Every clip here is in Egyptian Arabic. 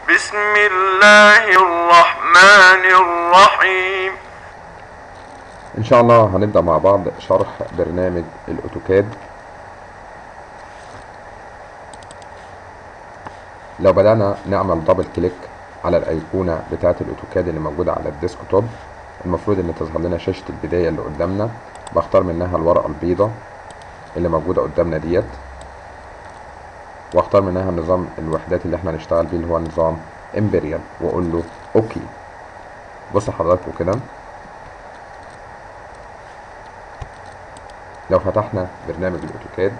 بسم الله الرحمن الرحيم ان شاء الله هنبدأ مع بعض شرح برنامج الاوتوكاد لو بدأنا نعمل دبل كليك على الايقونة بتاعة الاوتوكاد اللي موجودة على الديسكتوب المفروض ان تظهر لنا شاشة البداية اللي قدامنا بختار منها الورقة البيضاء اللي موجودة قدامنا ديت واختار منها نظام الوحدات اللي احنا هنشتغل بيه اللي هو نظام امبريال واقول له اوكي بص حضراتكم كده لو فتحنا برنامج الاوتوكاد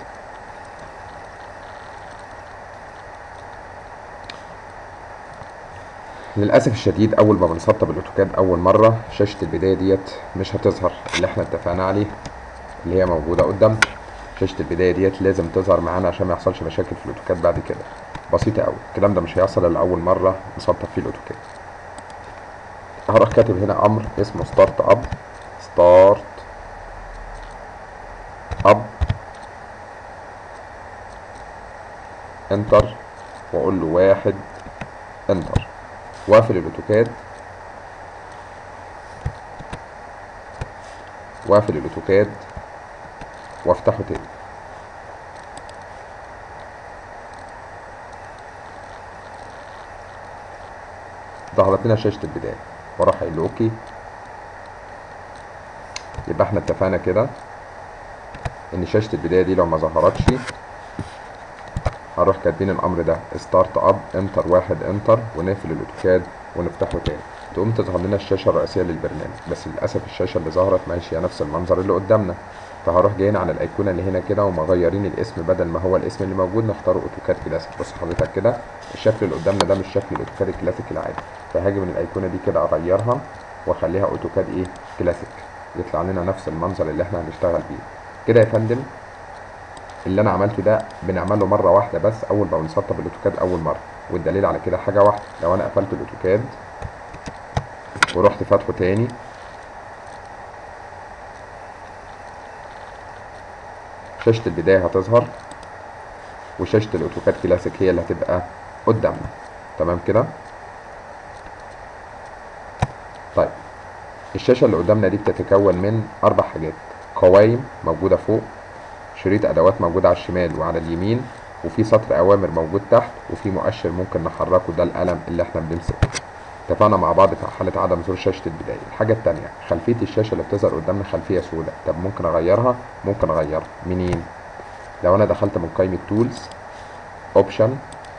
للاسف الشديد اول ما بنسطب الاوتوكاد اول مره شاشه البدايه ديت مش هتظهر اللي احنا اتفقنا عليه اللي هي موجوده قدامنا شاشه البدايه ديت لازم تظهر معانا عشان ما يحصلش مشاكل في الاوتوكاد بعد كده بسيطه قوي الكلام ده مش هيحصل الا اول مره نسطب فيه الاوتوكاد هروح كاتب هنا امر اسمه ستارت اب ستارت اب انتر واقول له واحد انتر واقفل الاوتوكاد واقفل الاوتوكاد وافتحه تاني ظهرت لنا شاشة البداية واروح قايل له اوكي يبقى احنا اتفقنا كده ان شاشة البداية دي لو ما ظهرتش هنروح كاتبين الامر ده ستارت اب انتر واحد انتر ونقفل الاوتوكاد ونفتحه تاني تقوم تظهر لنا الشاشة الرئيسية للبرنامج بس للأسف الشاشة اللي ظهرت ماشية نفس المنظر اللي قدامنا فهروح جايين على الأيقونة اللي هنا كده ومغيرين الاسم بدل ما هو الاسم اللي موجود نختاره أوتوكاد كلاسيك بص حضرتك كده الشكل اللي قدامنا ده مش شكل الأوتوكاد الكلاسيك العادي فهاجي من الأيقونة دي كده أغيرها وأخليها أوتوكاد إيه كلاسيك يطلع لنا نفس المنظر اللي إحنا هنشتغل بيه كده يا فندم اللي أنا عملته ده بنعمله مرة واحدة بس أول ما بنسطب الأوتوكاد أول مرة والدليل على كده حاجة واحدة لو أنا قفلت الأوتوكاد ورحت فاتحه تاني شاشة البداية هتظهر وشاشة الأوتوكاد كلاسيك هي اللي هتبقى قدامنا تمام كده طيب الشاشة اللي قدامنا دي بتتكون من أربع حاجات قوائم موجودة فوق شريط أدوات موجودة على الشمال وعلى اليمين وفي سطر أوامر موجود تحت وفي مؤشر ممكن نحركه ده القلم اللي احنا بنمسكه اتفقنا مع بعض في حالة عدم ظهور شاشة البداية الحاجة التانية خلفية الشاشة اللي بتظهر قدامنا خلفية سوداء طب ممكن أغيرها ممكن أغيرها منين لو أنا دخلت من قائمة تولز اوبشن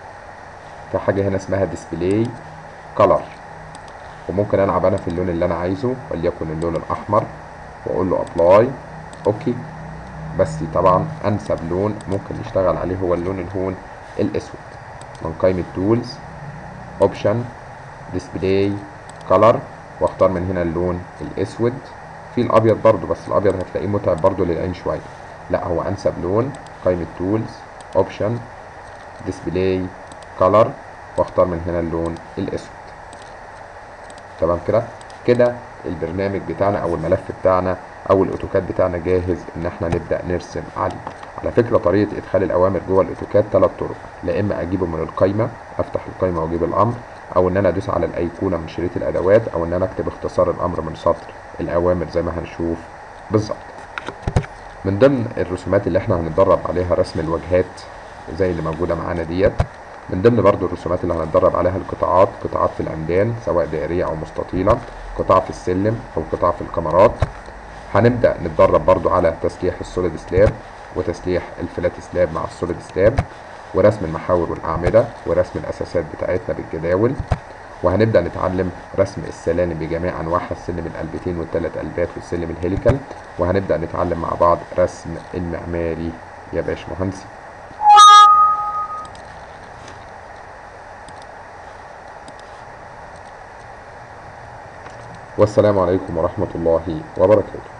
في حاجة هنا اسمها ديسبلاي كلر وممكن ألعب أنا في اللون اللي أنا عايزه وليكن اللون الأحمر وأقول له أبلاي أوكي بس طبعا أنسب لون ممكن نشتغل عليه هو اللون الهون الأسود من قائمة تولز اوبشن ديسبلاي كلر واختار من هنا اللون الاسود في الابيض برضو بس الابيض هتلاقيه متعب برضو للعين شويه لا هو انسب لون قائمه تولز اوبشن ديسبلاي كلر واختار من هنا اللون الاسود تمام كده كده البرنامج بتاعنا او الملف بتاعنا او الاوتوكاد بتاعنا جاهز ان احنا نبدا نرسم عليه على فكره طريقه ادخال الاوامر جوه الاوتوكاد ثلاث طرق لا اما اجيبه من القايمه افتح القايمه واجيب الامر او ان انا ادوس على الايقونه من شريط الادوات او ان انا اكتب اختصار الامر من سطر الاوامر زي ما هنشوف بالظبط من ضمن الرسومات اللي احنا هنتدرب عليها رسم الواجهات زي اللي موجوده معانا ديت من ضمن برضو الرسومات اللي هنتدرب عليها القطاعات قطاعات في العمدان سواء دائريه او مستطيله قطاع في السلم او قطاع في الكاميرات هنبدا نتدرب برضو على تسليح السوليد سلاب وتسليح الفلات سلاب مع السوليد سلاب ورسم المحاور والأعمدة ورسم الأساسات بتاعتنا بالجداول وهنبدأ نتعلم رسم السلالم بجميع أنواعها السلم القلبتين والثلاث قلبات والسلم الهيليكال وهنبدأ نتعلم مع بعض رسم المعماري يا باشمهندس والسلام عليكم ورحمة الله وبركاته